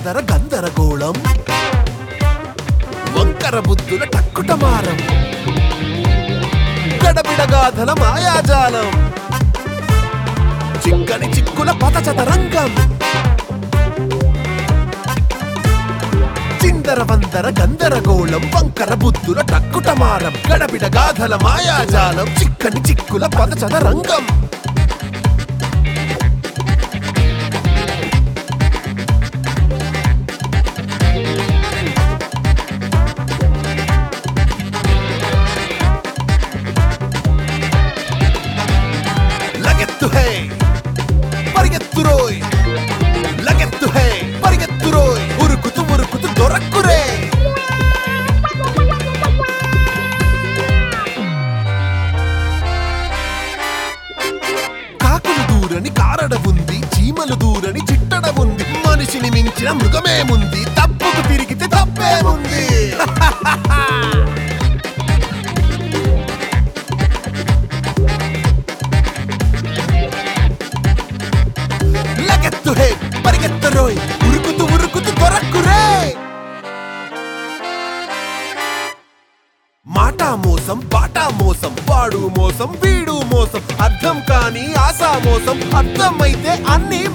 వందర గందరగోళం వంకర బుద్ధుల టక్కుటమారం గడబిడగాధల మాయాజాలం చిక్కని చిక్కుల పతచతరంగం చిందర వందర గందరగోళం వంకర బుద్ధుల టక్కుటమారం గడబిడ గాథల మాయాజాలం చిక్కని చిక్కుల పదచదరంగం లగెత్తు హే పరిగెత్తు రోయ్ లగెత్తు హే పరిగెత్తు రోయ్ ఉరుకుతూ ఉరుకుతూ దొరక్కురే కాకులు దూరని కారడ ఉంది చీమలు దూరని చిట్టడ ఉంది మనిషిని మించిన మృగమేముంది తప్పుకు తిరిగితే తప్పేముంది లగెత్తు హే పరిగెత్తు రోయ్ ఉరుకుతూ ఉరుకుతూ దొరక్కురే మాటా మోసం పాటా మోసం వాడు మోసం వీడు మోసం అర్థం కాని ఆశా మోసం అర్థమైతే అన్ని